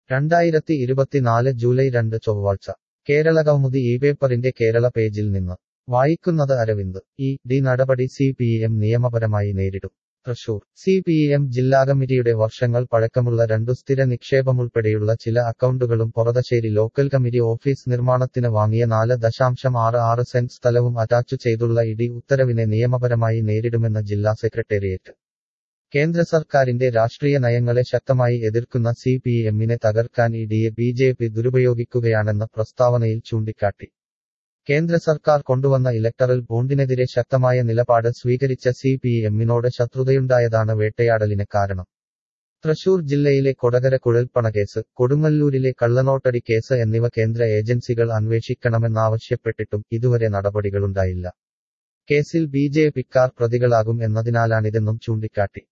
രണ്ടായിരത്തി ഇരുപത്തിനാല് ജൂലൈ രണ്ട് ചൊവ്വാഴ്ച കേരളകൗമുദി ഈ പേപ്പറിന്റെ കേരള പേജിൽ നിന്ന് വായിക്കുന്നത് അരവിന്ദ് ഈ ഡി നടപടി സി പി എം നിയമപരമായി നേരിടും തൃശൂർ സി പി എം ജില്ലാ കമ്മിറ്റിയുടെ വർഷങ്ങൾ പഴക്കമുള്ള രണ്ടു സ്ഥിര നിക്ഷേപമുൾപ്പെടെയുള്ള ചില അക്കൗണ്ടുകളും പൊറതശ്ശേരി ലോക്കൽ കമ്മിറ്റി ഓഫീസ് നിർമ്മാണത്തിന് വാങ്ങിയ നാല് ദശാംശം ആറ് ആറ് സെന്റ് സ്ഥലവും അറ്റാച്ചു ചെയ്തുള്ള ഇടി ഉത്തരവിനെ നിയമപരമായി നേരിടുമെന്ന് ജില്ലാ സെക്രട്ടേറിയറ്റ് കേന്ദ്ര സർക്കാരിന്റെ രാഷ്ട്രീയ നയങ്ങളെ ശക്തമായി എതിർക്കുന്ന സി പി എമ്മിനെ തകർക്കാൻ ഇഡിയെ ബി ജെ പി ദുരുപയോഗിക്കുകയാണെന്ന് പ്രസ്താവനയിൽ ചൂണ്ടിക്കാട്ടി കേന്ദ്ര സർക്കാർ കൊണ്ടുവന്ന ഇലക്ടറൽ ബോണ്ടിനെതിരെ ശക്തമായ നിലപാട് സ്വീകരിച്ച സി പി എമ്മിനോട് ശത്രുതയുണ്ടായതാണ് വേട്ടയാടലിന് കാരണം തൃശൂർ ജില്ലയിലെ കൊടകര കുഴൽപ്പണ കേസ് കൊടുങ്ങല്ലൂരിലെ കള്ളനോട്ടടി കേസ് എന്നിവ കേന്ദ്ര ഏജൻസികൾ അന്വേഷിക്കണമെന്നാവശ്യപ്പെട്ടിട്ടും ഇതുവരെ നടപടികളുണ്ടായില്ല കേസിൽ ബി ജെ പിക്കാർ പ്രതികളാകും എന്നതിനാലാണിതെന്നും ചൂണ്ടിക്കാട്ടി